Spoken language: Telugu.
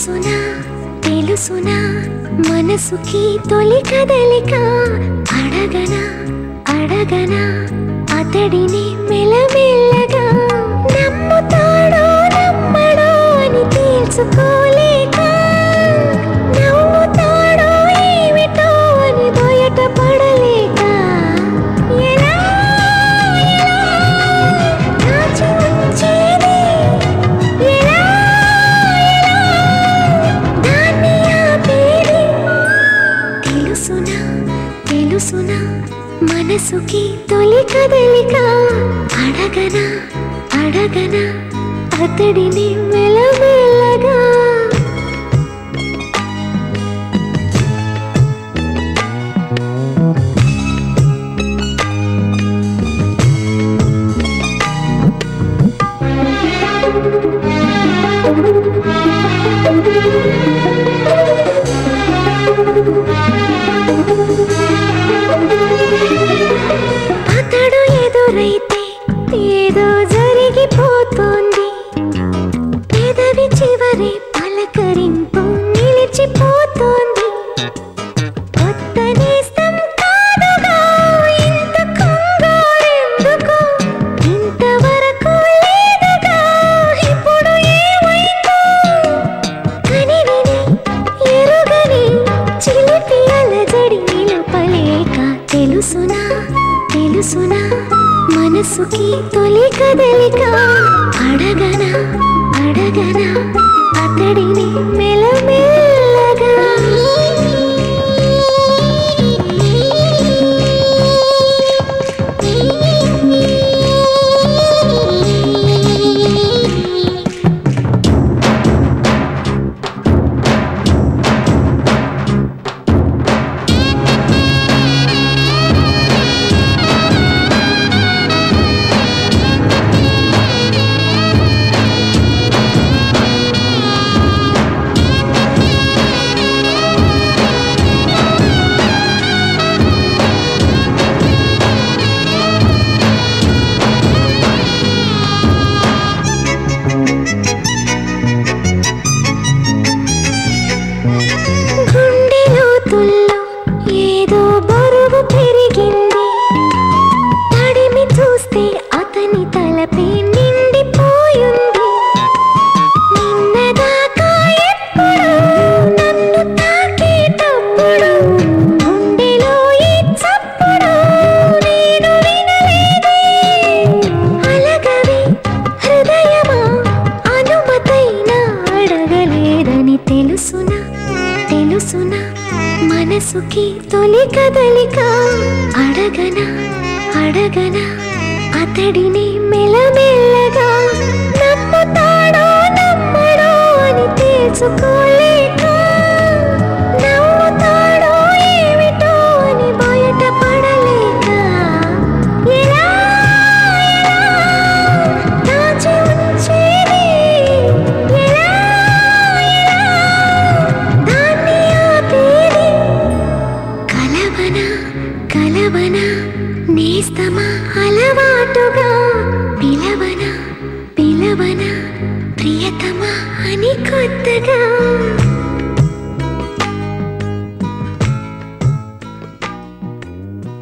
తెలుసునా తెలుసునా మనసుకి తొలి కదలిక అడగనా అడగనా అతడిని మెల్లమెల్లగా నమ్ముతాడో నమ్మడో అని తేల్చుకోలేక నవ్వుతాడో ఏమిటో అని బయట పడలేక ఎలా ఎలా దాచి ఉంచేది ఎలా ఎలా దాన్ని ఆపేది తెలుసునా తెలుసునా మనసుకి తొలి కదలిక అడగనా అడగనా అతడిని మెల్లమెల్లగా అతడు ఎదురైతే ఏదో జరిగిపోతోంది పెదవి చివరి పలకరింపు నిలిచిపోతోంది కొత్త నేస్తం కాదుగా ఇంత కంగారెందుకు ఇంతవరకు లేదుగా ఇప్పుడు ఏమైందో కని విని ఎరుగని చిలిపి అలజడి నిలుపలేక తెలుసునా తెలుసునా మనసుకి తొలి కదలిక అడగనా అడగనా అతడిని మెల్లమెల్లగా గుండె లోతుల్లో ఏదో బరువు పెరిగింది తడిమి చూస్తే అతని తలపై నిండిపోయింది నిన్నదాకా ఎప్పుడు నన్ను తాకేటప్పుడు గుండెలో ఈ చప్పుడు నేను వినలేదే అలగవే హృదయమా అనుమతైనా అడగలేదని తెలుసునా తెలుసునా మనసుకి తొలి కదలిక అడగనా అడగనా అతడిని మెల్లమెల్లగా నమ్ముతాడో నమ్మడో అని తెలుసుకోలేక నవ్వుతాడో ఏమిటో అని బయట పడలేక ఎలా ఎలా దాచి ఉంచేది ఎలా ఎలా దాన్ని ఆపేది కలవన కలవన నేస్తమా అలవాటుగా పిలవన పిలవన ప్రియతమా అని కొత్తగా